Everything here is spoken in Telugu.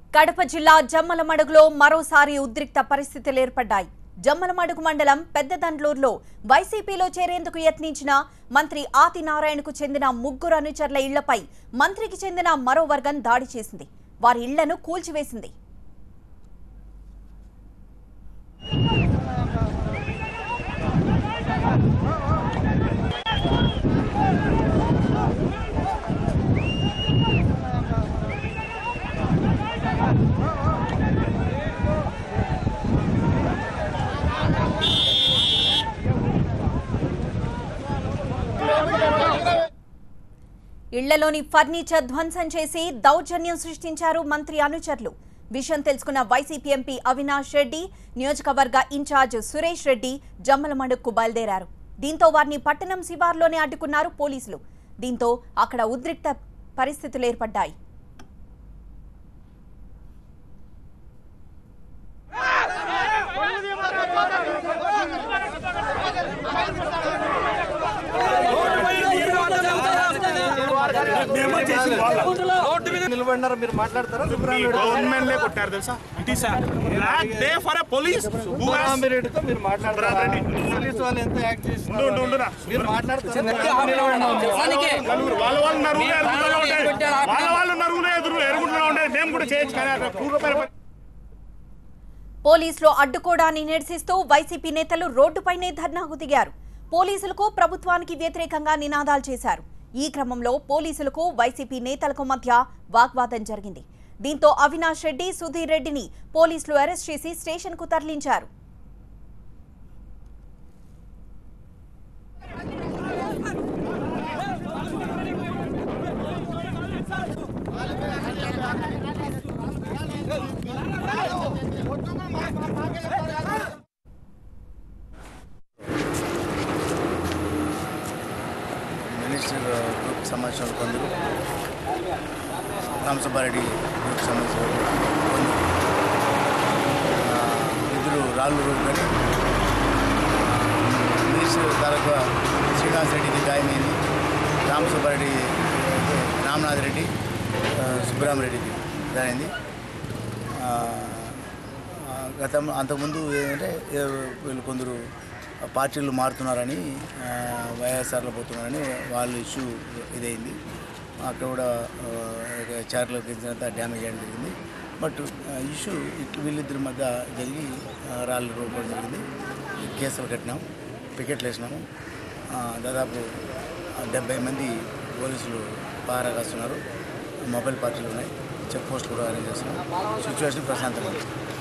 కడప జిల్లా జమ్మలమడుగులో మరోసారి ఉద్రిక్త పరిస్థితులు ఏర్పడ్డాయి జమ్మలమడుగు మండలం పెద్దదండ్లూరులో వైసీపీలో చేరేందుకు యత్నించిన మంత్రి ఆతి నారాయణకు చెందిన ముగ్గురు అనుచరుల ఇళ్లపై మంత్రికి చెందిన మరో వర్గం దాడి చేసింది వారి ఇళ్లను కూల్చివేసింది ఇళ్లలోని ఫర్నిచర్ ధ్వంసం చేసి దౌర్జన్యం సృష్టించారు మంత్రి అనుచరులు విషయం తెలుసుకున్న వైసీపీ ఎంపీ అవినాష్ రెడ్డి నియోజకవర్గ ఇన్ఛార్జ్ సురేష్ రెడ్డి జమ్మలమడుగుకు బయలుదేరారు దీంతో వారిని పట్టణం శివార్లోనే అడ్డుకున్నారు పోలీసులు దీంతో అక్కడ ఉద్రిక్త పరిస్థితులు ఏర్పడ్డాయి నిలబడినారు మీరు మాట్లాడతారా గవర్నమెంట్ లే కొట్టారు తెలుసా it is black day for a police సుబ్రహ్మణ్యరెడ్డితో మీరు మాట్లాడతారా బ్రదర్ పోలీస్ వాళ్ళు ఎంత యాక్ట్ ఉండు, చేస్తున్నారు ఉండు, ఉండురా. మీరు మాట్లాడతారా నలుగురు వాళ్ళ వాళ్ళు నరుగులు ఎదురుకుంటూనే ఉంటాయి వాళ్ళ వాళ్ళు నరుగులు ఎదురు ఎరుగుంటూనే ఉంటాయి మేము కూడా చేయొచ్చు కానీ అక్కడ క్రూర పరి- పోలీసులు అడ్డుకోవడాన్ని నిరసిస్తూ వైసీపీ నేతలు రోడ్డుపైనే ధర్నాకు దిగారు పోలీసులకు ప్రభుత్వానికి వ్యతిరేకంగా నినాదాలు చేశారు ఈ క్రమంలో పోలీసులకు వైసీపీ నేతలకు మధ్య వాగ్వాదం జరిగింది దీంతో అవినాష్ రెడ్డి సుధీర్ రెడ్డిని పోలీసులు అరెస్ట్ చేసి స్టేషన్కు తరలించారు మినిస్టర్ గ్రూప్ సమావేశంలో కొందరు రామసుబ్బారెడ్డి గ్రూప్ సమావేశంలో కొందరు ఆ, ఇద్దరు రాళ్ళు రోడ్డు మినిస్టర్ తాలూకా శ్రీనివాస్ రెడ్డికి గాయమైంది రామసుబ్బారెడ్డి రామనాథ్ రెడ్డి ఆ, సుబ్బరామరెడ్డికి గాయమైంది ఆ, ఆ, గతం అంతకుముందు ఏంటంటే ఏ- వీళ్ళు కొందరు పార్టీలు మారుతున్నారని ఆ, వైఎస్ఆర్లో పోతున్నారని వాళ్ళు ఇష్యూ ఇదైంది అక్కడ కూడా చార్లో కిందంతా డ్యామేజ్ చేయడం జరిగింది బట్ ఇష్యూ ఇట్లా వీళ్ళిద్దరి మధ్య జరిగి ఆ, రాళ్ళు రూపడం జరిగింది కేసులు కట్టినాం పికెట్లు వేసినాము ఆ, దాదాపు డెబ్బై మంది పోలీసులు పారా కాస్తున్నారు మొబైల్ పార్టీలు ఉన్నాయి చెక్ పోస్ట్ కూడా అరేంజ్ చేస్తున్నాం సిచ్యువేషన్ ప్రశాంతంగా ఉంది